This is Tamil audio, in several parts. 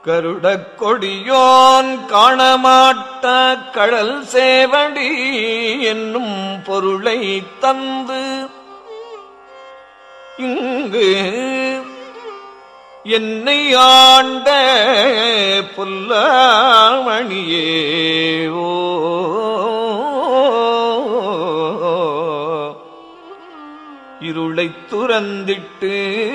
கருடக் கொடியோன் காணமாட்ட கடல் சேவடி என்னும் பொருளை தந்து இங்கு என்னை ஆண்ட புல்லாமணியே ஓ இருளைத் துறந்திட்டு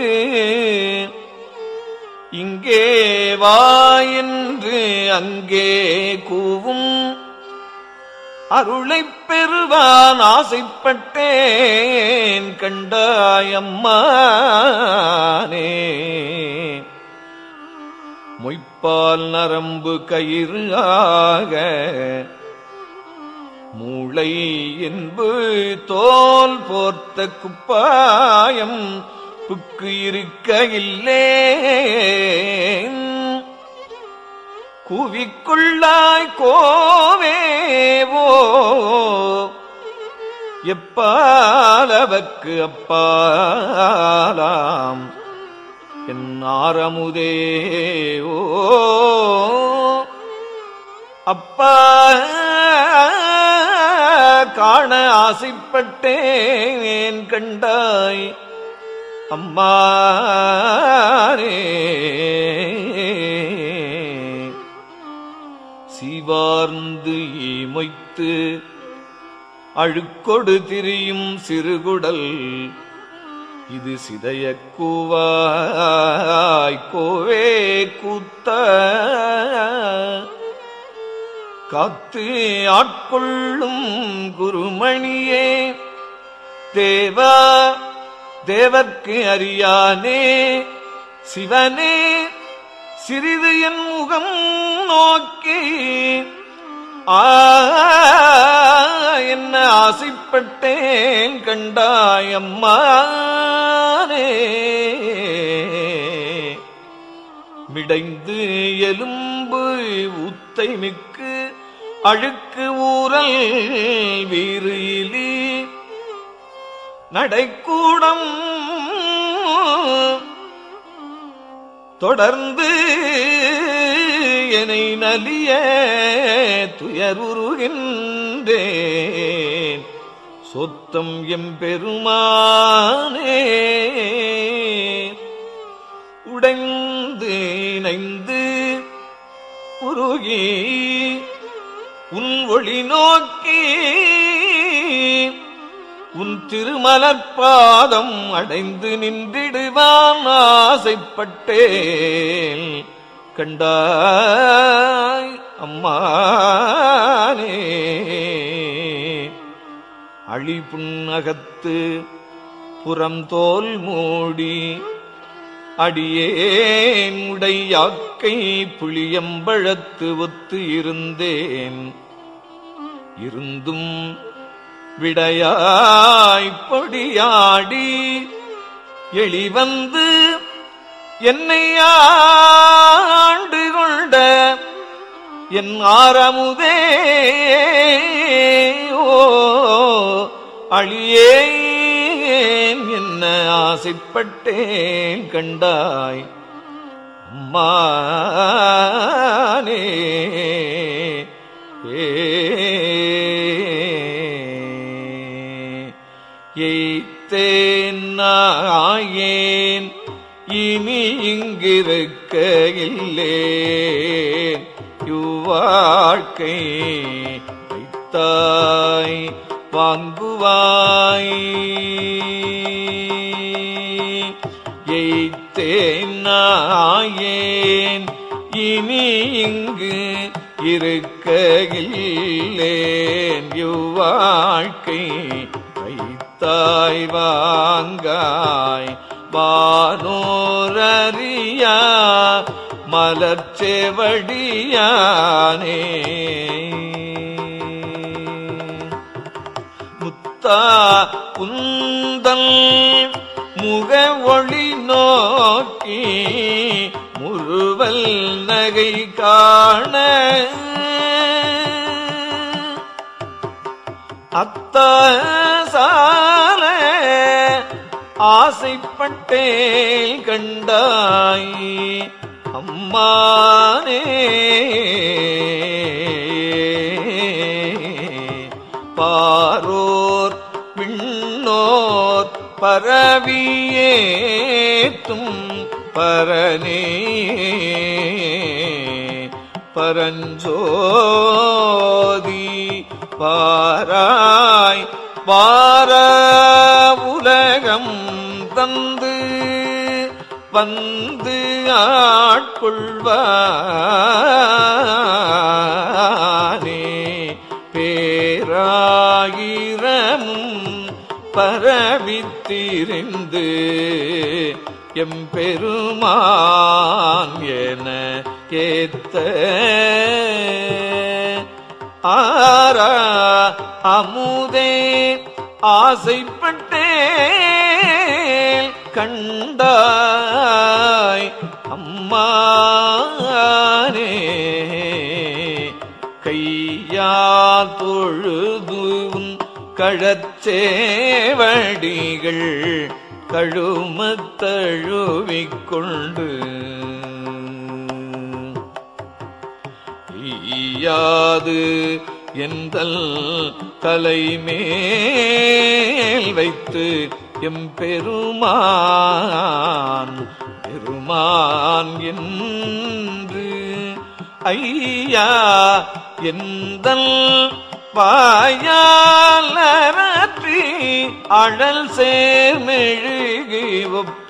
இங்கே வா என்று அங்கே கூவும் அருளைப் பெறுவான் ஆசைப்பட்டேன் கண்டாயம்மானே மொய்ப்பால் நரம்பு கயிறு ஆக மூளை என்பு தோல் போர்த்த குப்பாயம் புக்கு இருக்க இல்லேன் கூவிக்குள்ளாய் கோவேவோ எப்பாலவக்கு அப்பாலாம் என் ஆரமுதே ஓ அப்பா காண ஆசைப்பட்டேன் கண்டாய் அம்மாரே சீவார்ந்து ஈமொய்த்து அழுக்கொடு திரியும் சிறுகுடல் இது சிதைய கூவாய் கோவே கூத்த காத்து ஆட்கொள்ளும் குருமணியே தேவா தேவர்க்கு அறியானே சிவனே சிறிது என் முகம் நோக்கி ஆ என்ன ஆசைப்பட்டேன் கண்டாயம்மானே மிடைந்து எலும்பு ஊத்தை மிக்கு அழுக்கு ஊரல் வீறு இலி நடைக்கூடம் தொடர்ந்து என்னை நலிய துயருருகின்றேன் சொத்தம் எம்பெருமானே உடைந்து இணைந்து உருகி உன் ஒளி நோக்கி உன் திருமலர்பாதம் அடைந்து நின்றிடுவான் ஆசைப்பட்டேன் கண்டாய் அம்மானே அழி புன்னகத்து புறந்தோல் மூடி அடியேன் உடையாக்கை புளியம்பழத்து ஒத்து இருந்தேன் இருந்தும் விடையாய் பொடியாடி எளிவந்து என்னை ஆண்டு கொண்ட என் ஆரமுதே ஓ அழியேன் என்ன ஆசைப்பட்டேன் கண்டாய் அம்மானே எய்த்தேன் நாயேன் இனி இங்கிருக்க இல்லேன் இவ்வாழ்க்கை வைத்தாய் வாங்குவாய் எய்த்தேன் நாயேன் இனி இங்கு இருக்க இல்லேன் இவ்வாழ்க்கை வைத்தாய் வாங்காய் வானோரறியா மலர்ச்செவடியானே முத்தா உந்தல் முக ஒளி நோக்கி முறுவல் நகை காண அத்த சால ஆசைப்பட்டேன் கண்டாய் அம்மானே பாரோர் விண்ணோர் பரவியேத்தும் பரனே பரஞ்சோதி பாராய் பார உலகம் தந்து வந்து ஆட்கொள்வானே பேராயிரமும் பரவித்திருந்து எம்பெருமான் என ஏத்த ஆரா அமுதே ஆசைப்பட்டேன் கண்டாய் அம்மானே கையால் தொழுதும் கழச்சேவடிகள் கழுமத் தழுவிக்கொண்டு ஈயாது எந்தல் தலைமேல் வைத்து எம்பெருமான் பெருமான் என்று ஐயா எந்தல் வாயாலரற்றி அழல் சேர்மெழுகி ஒப்ப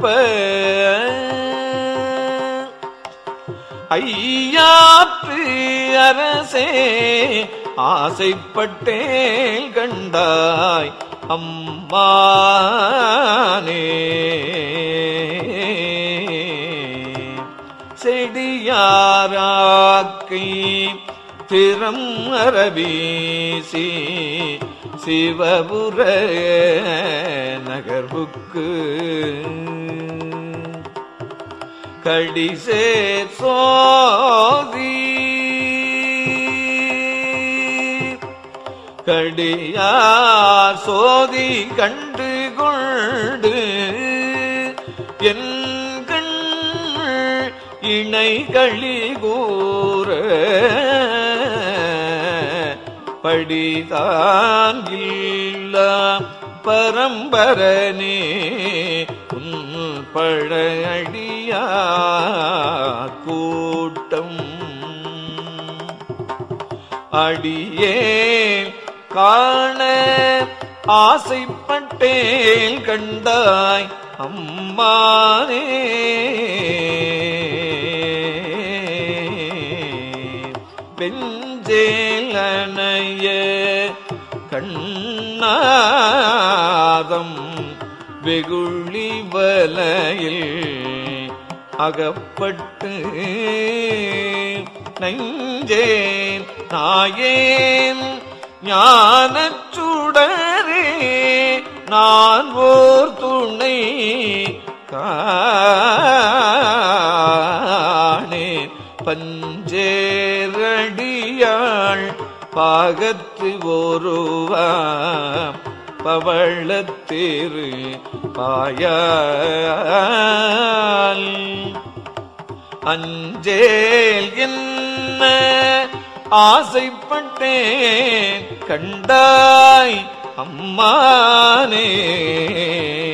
ஐயாற்று அரசே ஆசைப்பட்டேன் கண்டாய் அம்மானே செடியாராக்கை திறம் அரபீசி சிவபுர நகர்வுக்கு கடிசே சோதி கடியார் சோதி கண்டு கொண்டு என் கண் இணை களி கூற படிதான் இல்ல பரம்பரனே உன் பழையா கூட்டம் அடியே காண ஆசைப்பட்டேன் கண்டாய் அம்மானே வெஞ்சேலனைய கண்ணாதம் வெகுளி வலையில் அகப்பட்டு நெஞ்சேன் நாயேன் ஞானச் சுடரே நான் ஓர் துணை காணேன் பஞ்சேரடியாள் பாகத்து ஒருவா பவளத்தேரு பாயால் அஞ்சேல் என்ன ஆசைப்பட்டேன் கண்டாய் அம்மானே